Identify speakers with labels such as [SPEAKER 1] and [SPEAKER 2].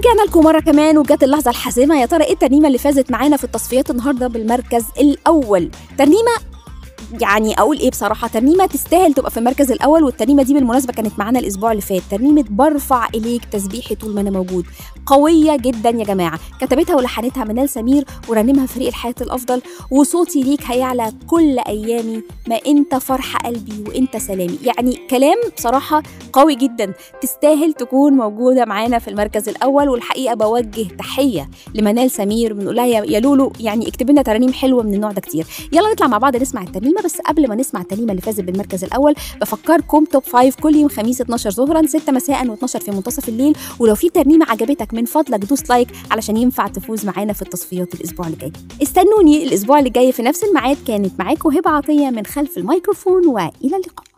[SPEAKER 1] ورجعنا لكم مره كمان وجت اللحظه الحاسمه يا ترى ايه الترنيمه اللي فازت معانا في التصفيات النهارده بالمركز الاول ترنيمه يعني اقول ايه بصراحه ترنيمه تستاهل تبقى في المركز الاول والترنيمه دي بالمناسبه كانت معانا الاسبوع اللي فات ترنيمه برفع اليك تسبيحي طول ما انا موجود قويه جدا يا جماعه كتبتها ولحنتها منال سمير ورنمها فريق الحياه الافضل وصوتي ليك هيعلى كل ايامي ما انت فرح قلبي وانت سلامي يعني كلام بصراحه قوي جدا تستاهل تكون موجوده معانا في المركز الاول والحقيقه بوجه تحيه لمنال سمير بنقول لها يا لولو يعني اكتب لنا ترانيم حلوه من النوع ده كتير يلا نطلع مع بعض نسمع الترنيمه بس قبل ما نسمع الترنيمه اللي فازت بالمركز الاول بفكركم توب 5 كل يوم خميس 12 ظهرا 6 مساء و12 في منتصف الليل ولو في ترنيمه عجبتك من فضلك دوس لايك علشان ينفع تفوز معانا في التصفيات الاسبوع اللي جاي استنوني الاسبوع اللي جاي في نفس الميعاد كانت معاكم هبه عطيه من خلف الميكروفون والى اللقاء